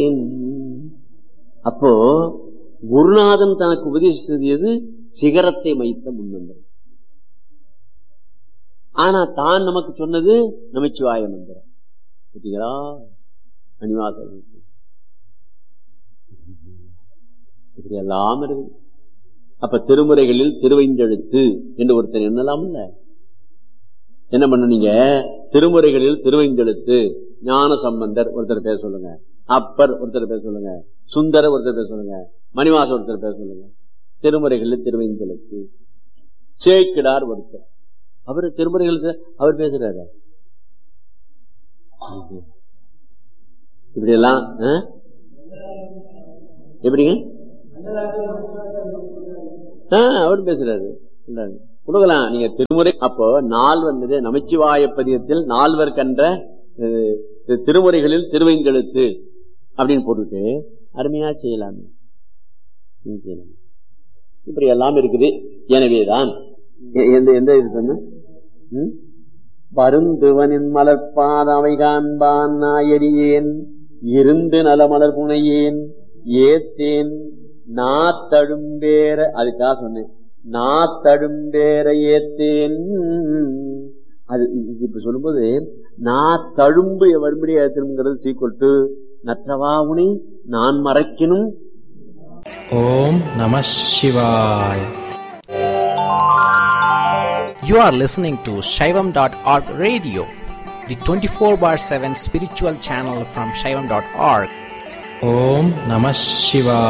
அறியேன் அப்போ குருநாதன் தனக்கு உபதேசித்தது எது சிகரத்தை வைத்த முன்மந்திரம் ஆனா தான் நமக்கு சொன்னது நமச்சிவாய மந்திரம் பார்த்தீங்களா அனிவாசல் இப்படி எல்லாம் இருக்குது அப்ப திருமுறைகளில் திருவைந்தெழுத்து என்று ஒருத்தர் என்னலாம் இல்ல என்ன பண்ணுனீங்க திருமுறைகளில் திருவைந்தெழுத்து ஞான சம்பந்தர் ஒருத்தர் பேச சொல்லுங்க அப்பர் ஒருத்தர் பேச சொல்லுங்க சுந்தர ஒருத்தர் பேச சொல்லுங்க மணிவாச ஒருத்தர் பேச சொல்லுங்க திருமுறைகளில் திருவைந்தெழுத்து சேக்கிடார் ஒருத்தர் அவர் திருமுறைகளுக்கு அவர் பேசுறாரு இப்படி எல்லாம் ஆ? எப்படிங்க ஆ, அவர் பேசுறாரு இந்தாங்க. கொடுக்கலாம் நீங்க திருமுறை அப்போ நாள் வந்தது நமச்சிவாய பதியத்தில் நால்வர் கன்ற அஹ், தி- திருமுறைகளில் திருவைந்தெழுத்து அப்படின்னு போட்டுட்டு அருமையா செய்யலாமே ம், செய்யலாம். இப்படி எல்லாம் இருக்குது எனவேதான் எ- எந்த எந்த இது சொன்ன ம்? பருந்துவனின் மலர்பாதவை காண்பான் நாயடியேன் இருந்து நலமலர் புனையேன் ஏத்தேன் நாத்தழும்பேர அதுக்காக சொன்னேன் நாத்தழும்பேர ஏத்தேன் அது இது இப்ப சொல்லும்போது நான் தழும்பு வரும்படி ஏத்தணுங்கிறது சீக்கிரம் நற்றவா உனை நான் மறைக்கணும் Om Namah Shivaya. You are listening to Shaivam.org radio, the 24 bar 7 spiritual channel from Shaivam.org. Om Namah Shivaya.